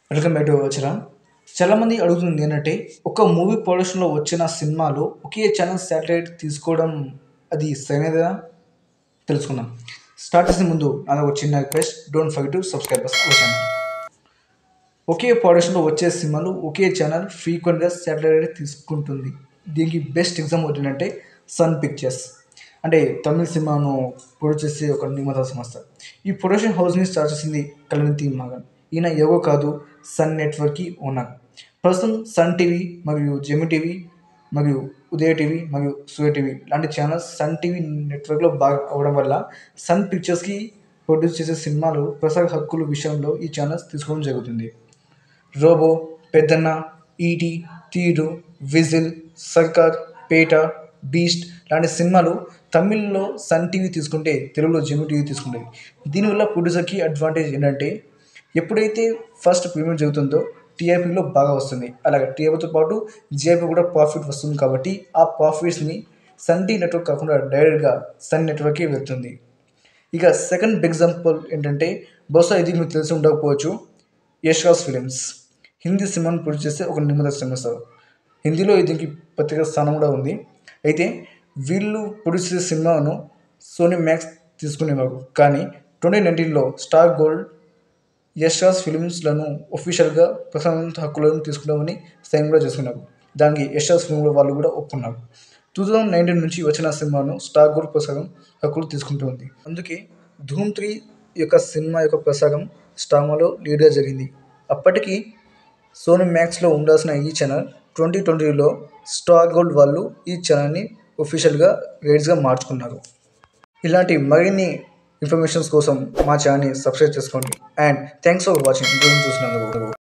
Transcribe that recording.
welcome back to వచ్చరా చాలామంది అడుగుతుంది ఏంటంటే ఒక మూవీ ప్రొడక్షన్లో వచ్చిన సినిమాలు ఒకే ఛానల్ శాటిలైట్ తీసుకోవడం అది సరైనదా తెలుసుకుందాం స్టార్ట్ చేసే ముందు నాది ఒక చిన్న request don't forget to subscribe our channel ఒకే ప్రొడక్షన్లో వచ్చే సినిమాలు ఒకే ఛానల్ ఫ్రీక్వెంట్గా శాటిలైట్ తీసుకుంటుంది దీనికి బెస్ట్ ఎగ్జాంపుల్ ఏంటంటే సన్ పిక్చర్స్ అంటే తమిళ సినిమాను ప్రొడ్యూస్ చేసే ఒక నిర్మాత సంస్థ ఈ ప్రొడక్షన్ హౌస్ని స్టార్ట్ చేసింది కలనితి మగన్ ఈయన ఎవరో కాదు సన్ నెట్వర్క్కి ఓనర్ ప్రస్తుతం సన్ టీవీ మరియు జెమి టీవీ మరియు ఉదయ టీవీ మరియు సూర్య టీవీ లాంటి ఛానల్స్ సన్ టీవీ నెట్వర్క్లో బాగా అవడం వల్ల సన్ పిక్చర్స్కి ప్రొడ్యూస్ చేసే సినిమాలు ప్రసార హక్కుల విషయంలో ఈ ఛానల్స్ తీసుకోవడం జరుగుతుంది రోబో పెద్దన్న ఈటీ తీరు విజిల్ సర్కార్ పేట బీస్ట్ లాంటి సినిమాలు తమిళ్లో సన్ టీవీ తీసుకుంటే తెలుగులో జిమ్ టీవీ తీసుకుంటుంది దీనివల్ల ప్రొడ్యూసర్కి అడ్వాంటేజ్ ఏంటంటే ఎప్పుడైతే ఫస్ట్ ప్రీమియర్ జరుగుతుందో టీఆర్పీలో బాగా వస్తుంది అలాగే టీఆర్పీతో పాటు జిఆర్పీ కూడా ప్రాఫిట్ వస్తుంది కాబట్టి ఆ ప్రాఫిట్స్ని సన్ టీ నెట్వర్క్ కాకుండా డైరెక్ట్గా సన్ నెట్వర్క్కి వెళ్తుంది ఇక సెకండ్ ఎగ్జాంపుల్ ఏంటంటే బహుశా ఇది మీకు తెలిసి ఉండకపోవచ్చు యశ్వాస్ ఫిలిమ్స్ హిందీ సినిమాను ప్రొడ్యూస్ చేసే ఒక నిర్మాత సంస్థ హిందీలో దీనికి ప్రత్యేక స్థానం కూడా ఉంది అయితే వీళ్ళు ప్రొడ్యూస్ చేసే సినిమాను సోనీ మ్యాక్స్ తీసుకునేవారు కానీ ట్వంటీ నైన్టీన్లో స్టార్ గోల్డ్ యశ్వాస్ ఫిలిమ్స్లను ఒఫీషియల్గా ప్రసారం హక్కులను తీసుకున్నామని సైన్ కూడా చేసుకున్నారు దానికి యశ్వాస్ ఫిల్మ్లో వాళ్ళు కూడా ఒప్పుకున్నారు టూ థౌజండ్ నైన్టీన్ నుంచి వచ్చిన సినిమాను స్టార్ గోల్డ్ ప్రసారం హక్కులు తీసుకుంటుంది అందుకే ధూమ్ త్రీ యొక్క సినిమా యొక్క ప్రసారం స్టామాలో లీడ్గా జరిగింది అప్పటికి సోనీ మ్యాక్స్లో ఉండాల్సిన ఈ ఛానల్ ట్వంటీ ట్వంటీలో స్టార్ గోల్డ్ వాళ్ళు ఈ ఛానల్ని ఒఫీషియల్గా రైడ్స్గా మార్చుకున్నారు ఇలాంటి మరిన్ని ఇన్ఫర్మేషన్స్ కోసం మా ఛానల్ని సబ్స్క్రైబ్ చేసుకోండి అండ్ థ్యాంక్స్ ఫర్ వాచింగ్ చూసినందుకు